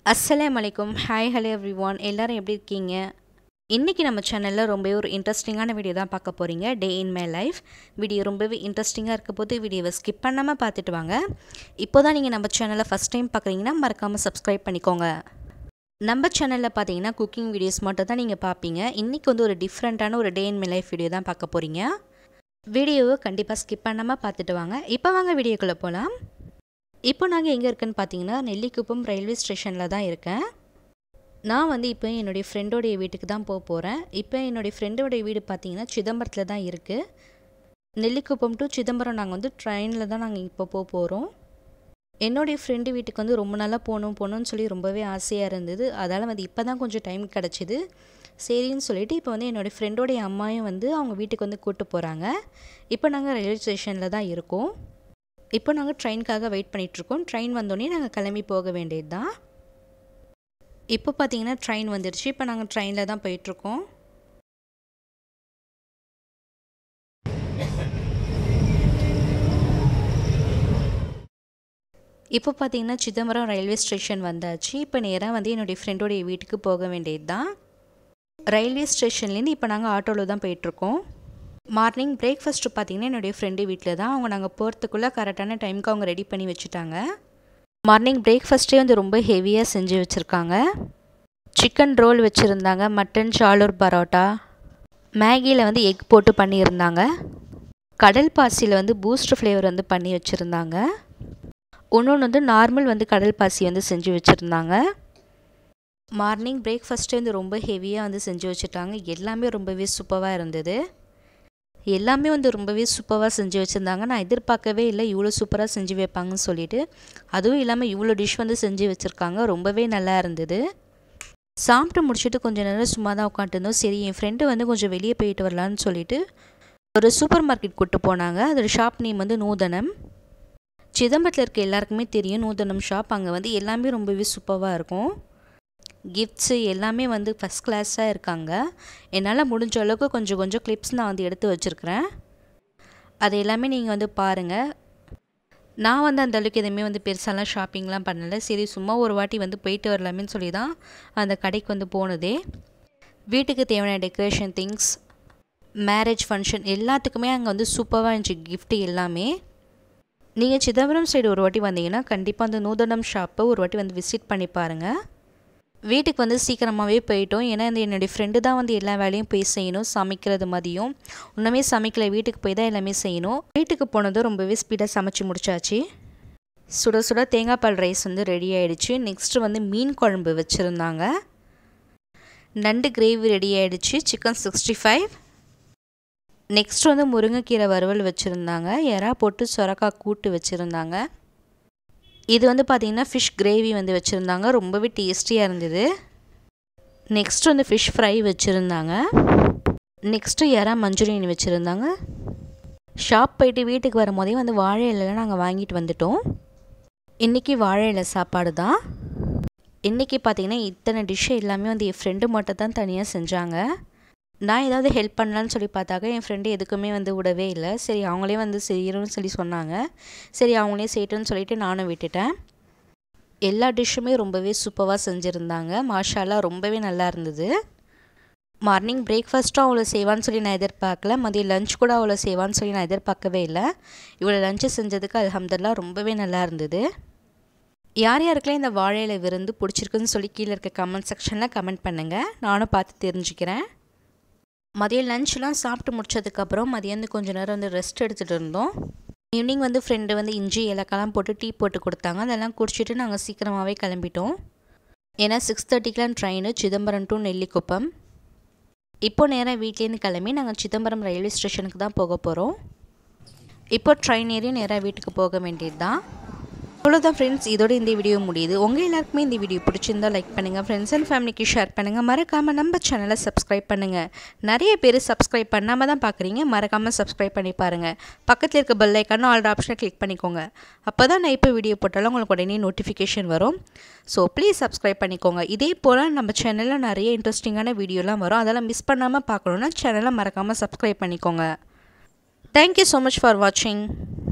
அஸ்ஸலாமு அலைக்கும் hi hello every one எல்லோரும் எப்படி இருக்கீங்க இன்றைக்கி நம்ம சேனலில் ரொம்பவே ஒரு இன்ட்ரெஸ்டிங்கான வீடியோ தான் பார்க்க போகிறீங்க day in my life video ரொம்பவே இன்ட்ரெஸ்டிங்காக இருக்க போது வீடியோவை ஸ்கிப் பண்ணாமல் பார்த்துட்டு வாங்க இப்போ தான் நீங்கள் நம்ம சேனலை ஃபஸ்ட் டைம் பார்க்குறீங்கன்னா மறக்காமல் சப்ஸ்கிரைப் பண்ணிக்கோங்க நம்ம சேனலில் பார்த்தீங்கன்னா குக்கிங் வீடியோஸ் மட்டும் தான் நீங்கள் பார்ப்பீங்க இன்றைக்கி வந்து ஒரு டிஃப்ரெண்ட்டான ஒரு day in my life video தான் பார்க்க போகிறீங்க வீடியோவை கண்டிப்பாக ஸ்கிப் பண்ணாமல் பார்த்துட்டு வாங்க இப்போ வாங்க வீடியோக்குள்ளே போகலாம் இப்போ நாங்கள் எங்கே இருக்கேன்னு பார்த்தீங்கன்னா நெல்லிக்குப்பம் ரயில்வே ஸ்டேஷனில் தான் இருக்கேன் நான் வந்து இப்போ என்னுடைய ஃப்ரெண்டோடைய வீட்டுக்கு தான் போக போகிறேன் இப்போ என்னுடைய ஃப்ரெண்டோடைய வீடு பார்த்தீங்கன்னா சிதம்பரத்தில் தான் இருக்குது நெல்லிக்குப்பம் டு சிதம்பரம் நாங்கள் வந்து ட்ரெயினில் தான் நாங்கள் இப்போ போக போகிறோம் என்னுடைய ஃப்ரெண்டு வீட்டுக்கு வந்து ரொம்ப நாளாக போகணும் போகணும்னு சொல்லி ரொம்பவே ஆசையாக இருந்தது அதால் வந்து இப்போ தான் கொஞ்சம் டைம் கிடச்சிது சரின்னு சொல்லிட்டு இப்போ வந்து என்னுடைய ஃப்ரெண்டோடைய அம்மாயும் வந்து அவங்க வீட்டுக்கு வந்து கூப்பிட்டு போகிறாங்க இப்போ நாங்கள் ரயில்வே ஸ்டேஷனில் தான் இருக்கோம் இப்போ நாங்கள் ட்ரெயினுக்காக வெயிட் பண்ணிகிட்ருக்கோம் ட்ரெயின் வந்தோடனே நாங்கள் கிளம்பி போக வேண்டியது தான் இப்போ பார்த்தீங்கன்னா ட்ரெயின் வந்துடுச்சு இப்போ நாங்கள் ட்ரெயினில் தான் போயிட்டுருக்கோம் இப்போ பார்த்தீங்கன்னா சிதம்பரம் ரயில்வே ஸ்டேஷன் வந்தாச்சு இப்போ நேராக வந்து என்னுடைய ஃப்ரெண்டோடைய வீட்டுக்கு போக வேண்டியது தான் ரயில்வே ஸ்டேஷன்லேருந்து இப்போ நாங்கள் ஆட்டோவில் தான் போயிட்டுருக்கோம் மார்னிங் பிரேக்ஃபாஸ்ட்டு பார்த்தீங்கன்னா என்னுடைய ஃப்ரெண்டு வீட்டில் தான் அவங்க நாங்கள் போகிறதுக்குள்ளே கரெக்டான டைமுக்கு அவங்க ரெடி பண்ணி வச்சுட்டாங்க மார்னிங் பிரேக்ஃபாஸ்ட்டே வந்து ரொம்ப ஹெவியாக செஞ்சு வச்சுருக்காங்க சிக்கன் ரோல் வச்சுருந்தாங்க மட்டன் சாலூர் பரோட்டா மேகியில் வந்து எக் போட்டு பண்ணியிருந்தாங்க கடல் பாசியில் வந்து பூஸ்ட் ஃப்ளேவர் வந்து பண்ணி வச்சுருந்தாங்க இன்னொன்று வந்து நார்மல் வந்து கடல் பாசி வந்து செஞ்சு வச்சுருந்தாங்க மார்னிங் பிரேக்ஃபாஸ்ட்டே வந்து ரொம்ப ஹெவியாக வந்து செஞ்சு வச்சுட்டாங்க எல்லாமே ரொம்பவே சூப்பராக இருந்தது எல்லாமே வந்து ரொம்பவே சூப்பராக செஞ்சு வச்சுருந்தாங்க நான் எதிர்பார்க்கவே இல்லை இவ்வளோ சூப்பராக செஞ்சு வைப்பாங்கன்னு சொல்லிட்டு அதுவும் இல்லாமல் இவ்வளோ டிஷ் வந்து செஞ்சு வச்சுருக்காங்க ரொம்பவே நல்லா இருந்தது சாப்பிட்டு முடிச்சுட்டு கொஞ்சம் நேரம் சும்மா தான் உட்காந்துருந்தோம் சரி என் ஃப்ரெண்டு வந்து கொஞ்சம் வெளியே போயிட்டு வரலான்னு சொல்லிட்டு ஒரு சூப்பர் மார்க்கெட் கூப்பிட்டு போனாங்க அதோட ஷாப் நேம் வந்து நூதனம் சிதம்பரத்தில் இருக்க எல்லாருக்குமே தெரியும் நூதனம் ஷாப் அங்கே வந்து எல்லாமே ரொம்பவே சூப்பராக இருக்கும் கிஃப்ட்ஸு எல்லாமே வந்து ஃபஸ்ட் கிளாஸாக இருக்காங்க என்னால் முடிஞ்ச அளவுக்கு கொஞ்சம் கொஞ்சம் கிளிப்ஸ் நான் வந்து எடுத்து வச்சுருக்கிறேன் அது எல்லாமே நீங்கள் வந்து பாருங்கள் நான் வந்து அந்த அளவுக்கு எதுவுமே வந்து பெருசாலாம் ஷாப்பிங்லாம் பண்ணலை சரி சும்மா ஒரு வாட்டி வந்து போயிட்டு வரலாமேன்னு சொல்லி தான் அந்த கடைக்கு வந்து போனதே வீட்டுக்கு தேவையான டெக்கரேஷன் திங்ஸ் மேரேஜ் ஃபங்க்ஷன் எல்லாத்துக்குமே அங்கே வந்து சூப்பராக இருந்துச்சு கிஃப்ட்டு எல்லாமே நீங்கள் சிதம்பரம் சைடு ஒரு வாட்டி வந்தீங்கன்னா கண்டிப்பாக அந்த நூதனம் ஷாப்பை ஒரு வாட்டி வந்து விசிட் பண்ணி பாருங்கள் வீட்டுக்கு வந்து சீக்கிரமாகவே போயிட்டோம் ஏன்னா இந்த என்னுடைய ஃப்ரெண்டு தான் வந்து எல்லா வேலையும் போய் செய்யணும் சமைக்கிறது மதியம் ஒன்றுமே சமைக்கல வீட்டுக்கு போய் தான் எல்லாமே செய்யணும் வீட்டுக்கு போனதும் ரொம்பவே ஸ்பீடாக சமைச்சு முடிச்சாச்சு சுட சுட தேங்காய் பால் ரைஸ் வந்து ரெடி ஆகிடுச்சு நெக்ஸ்ட்டு வந்து மீன் குழம்பு வச்சுருந்தாங்க நண்டு கிரேவி ரெடி ஆகிடுச்சு சிக்கன் சிக்ஸ்டி ஃபைவ் நெக்ஸ்ட் வந்து முருங்கைக்கீரை வறுவல் வச்சுருந்தாங்க எறா போட்டு சொரக்காய் கூட்டு வச்சுருந்தாங்க இது வந்து பார்த்திங்கன்னா ஃபிஷ் கிரேவி வந்து வச்சுருந்தாங்க ரொம்பவே டேஸ்டியாக இருந்தது நெக்ஸ்ட் வந்து ஃபிஷ் ஃப்ரை வச்சுருந்தாங்க நெக்ஸ்ட்டு எறா மஞ்சூரியன் வச்சுருந்தாங்க ஷாப் போயிட்டு வீட்டுக்கு வரும்போதே வந்து வாழை இலையில் நாங்கள் வாங்கிட்டு வந்துட்டோம் இன்றைக்கி வாழை இலை சாப்பாடு தான் இன்றைக்கி பார்த்திங்கன்னா இத்தனை டிஷ்ஷு எல்லாமே வந்து என் ஃப்ரெண்டு மட்டும் தான் தனியாக செஞ்சாங்க நான் ஏதாவது ஹெல்ப் பண்ணலான்னு சொல்லி பார்த்தாக்க என் ஃப்ரெண்டு எதுக்குமே வந்து விடவே இல்லை சரி அவங்களே வந்து செய்யணும்னு சொல்லி சொன்னாங்க சரி அவங்களே செய்யட்டும்னு சொல்லிட்டு நானும் விட்டுட்டேன் எல்லா டிஷ்ஷுமே ரொம்பவே சூப்பராக செஞ்சுருந்தாங்க மாஷாலாம் ரொம்பவே நல்லா இருந்தது மார்னிங் பிரேக்ஃபாஸ்ட்டும் அவ்வளோ செய்வான்னு சொல்லி நான் எதிர்பார்க்கல மதியம் லஞ்ச் கூட அவ்வளோ செய்வான்னு சொல்லி நான் எதிர்பார்க்கவே இல்லை இவ்வளோ லஞ்சு செஞ்சதுக்கு அலமதுல்லா ரொம்பவே நல்லா இருந்தது யார் யாருக்கெல்லாம் இந்த வாழையில விருந்து பிடிச்சிருக்குன்னு சொல்லி கீழே இருக்க கமெண்ட் செக்ஷனில் கமெண்ட் பண்ணுங்கள் நானும் பார்த்து தெரிஞ்சுக்கிறேன் மதியம் லஞ்ச்லாம் சாப்பிட்டு முடிச்சதுக்கப்புறம் மதியம் வந்து கொஞ்சம் நேரம் வந்து ரெஸ்ட் எடுத்துகிட்டு இருந்தோம் ஈவினிங் வந்து ஃப்ரெண்டு வந்து இஞ்சி இலக்கெல்லாம் போட்டு டீ போட்டு கொடுத்தாங்க அதெல்லாம் குடிச்சிட்டு நாங்கள் சீக்கிரமாகவே கிளம்பிட்டோம் ஏன்னா சிக்ஸ் தேர்ட்டிக்கெலாம் ட்ரெயின் சிதம்பரம் டு நெல்லிக்குப்பம் இப்போ நேராக வீட்லேருந்து கிளம்பி நாங்கள் சிதம்பரம் ரயில்வே ஸ்டேஷனுக்கு தான் போக போகிறோம் இப்போ ட்ரெயின் ஏறி நேராக வீட்டுக்கு போக வேண்டியது தான் அவ்வளோதான் ஃப்ரெண்ட்ஸ் இதோட இந்த வீடியோ முடியுது உங்கள் எல்லாருக்குமே இந்த வீடியோ பிடிச்சிருந்தா லைக் பண்ணுங்கள் ஃப்ரெண்ட்ஸ் அண்ட் ஃபேமிலிக்கு ஷேர் பண்ணுங்கள் மறக்காமல் நம்ம சேனலை சப்ஸ்கிரைப் பண்ணுங்கள் நிறைய பேர் சப்ஸ்கிரைப் பண்ணாமல் தான் பார்க்குறீங்க மறக்காமல் சப்ஸ்கிரைப் பண்ணி பாருங்கள் பக்கத்தில் இருக்க பெல் ஐக்கான ஆல் ஆப்ஷனை கிளிக் பண்ணிக்கோங்க அப்போ தான் நான் இப்போ வீடியோ போட்டாலும் உங்களுக்கு உடனே நோட்டிஃபிகேஷன் வரும் ஸோ ப்ளீஸ் சப்ஸ்கிரைப் பண்ணிக்கோங்க இதே போல் நம்ம சேனலில் நிறைய இன்ட்ரெஸ்டிங்கான வீடியோலாம் வரும் அதெல்லாம் மிஸ் பண்ணாமல் பார்க்கணுன்னா சேனலை மறக்காமல் சப்ஸ்கிரைப் பண்ணிக்கோங்க தேங்க்யூ ஸோ மச் ஃபார் வாட்சிங்